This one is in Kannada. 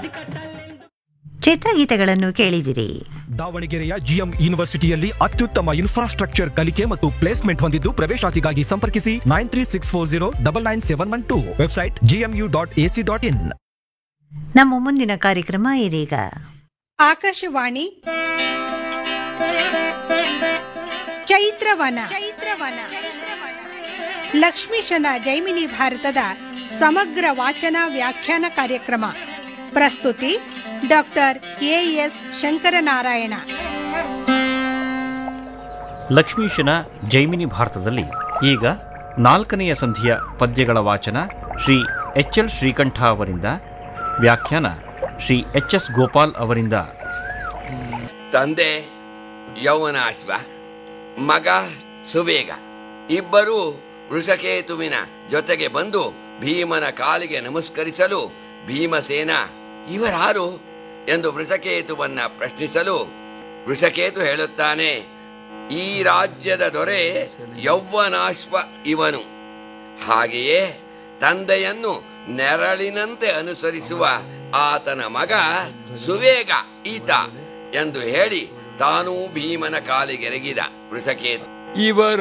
ಚಿತ್ರಗೀತೆಗಳನ್ನು ಕೇಳಿದಿರಿ ದಾವಣಗೆರೆಯ ಜಿಎಂ ಯೂನಿವರ್ಸಿಟಿಯಲ್ಲಿ ಅತ್ಯುತ್ತಮ ಇನ್ಫ್ರಾಸ್ಟ್ರಕ್ಚರ್ ಕಲಿಕೆ ಮತ್ತು ಪ್ಲೇಸ್ಮೆಂಟ್ ಹೊಂದಿದ್ದು ಪ್ರವೇಶಾತಿಗಾಗಿ ಸಂಪರ್ಕಿಸಿ nine three six four zero double nine seven one two website GMU dot AC dot in ನಮ್ಮ ಮುಂದಿನ ಕಾರ್ಯಕ್ರಮ ಇದೀಗ ಆಕಾಶವಾಣಿ ಚೈತ್ರವನ ಚೈತ್ರವನ ಲಕ್ಷ್ಮೀಶನ ಜೈಮಿನಿ ಭಾರತದ ಸಮಗ್ರ ವಾಚನ ವ್ಯಾಖ್ಯಾನ ಕಾರ್ಯಕ್ರಮ ಪ್ರಸ್ತುತಿ ಡಾಕ್ಟರ್ ಎಎಸ್ ಶಂಕರನಾರಾಯಣ ಲಕ್ಷ್ಮೀಶನ ಜೈಮಿನಿ ಭಾರತದಲ್ಲಿ ಈಗ ನಾಲ್ಕನೆಯ ಸಂಧಿಯ ಪದ್ಯಗಳ ವಾಚನ ಶ್ರೀ ಎಚ್ ಎಲ್ ಶ್ರೀಕಂಠ ಅವರಿಂದ ವ್ಯಾಖ್ಯಾನ ಶ್ರೀ ಎಚ್ ಎಸ್ ಗೋಪಾಲ್ ಅವರಿಂದ ತಂದೆ ಯೌವನಾಶ್ವ ಮಗ ಸುವೇಗ ಇಬ್ಬರೂ ವೃಷಕೇತುವಿನ ಜೊತೆಗೆ ಬಂದು ಭೀಮನ ಕಾಲಿಗೆ ನಮಸ್ಕರಿಸಲು ಭೀಮಸೇನ ಇವರಾರು ಎಂದು ವೃಷಕೇತುವನ್ನ ಪ್ರಶ್ನಿಸಲು ವೃಷಕೇತು ಹೇಳುತ್ತಾನೆ ಈ ರಾಜ್ಯದ ದೊರೆ ಯೌವನಾಶ್ವ ಇವನು ಹಾಗೆಯೇ ತಂದೆಯನ್ನು ನೆರಳಿನಂತೆ ಅನುಸರಿಸುವ ಆತನ ಮಗ ಸುವೇಗ ಈತ ಎಂದು ಹೇಳಿ ತಾನೂ ಭೀಮನ ಕಾಲಿಗೆರಗಿದ ವೃಷಕೇತು ಇವರ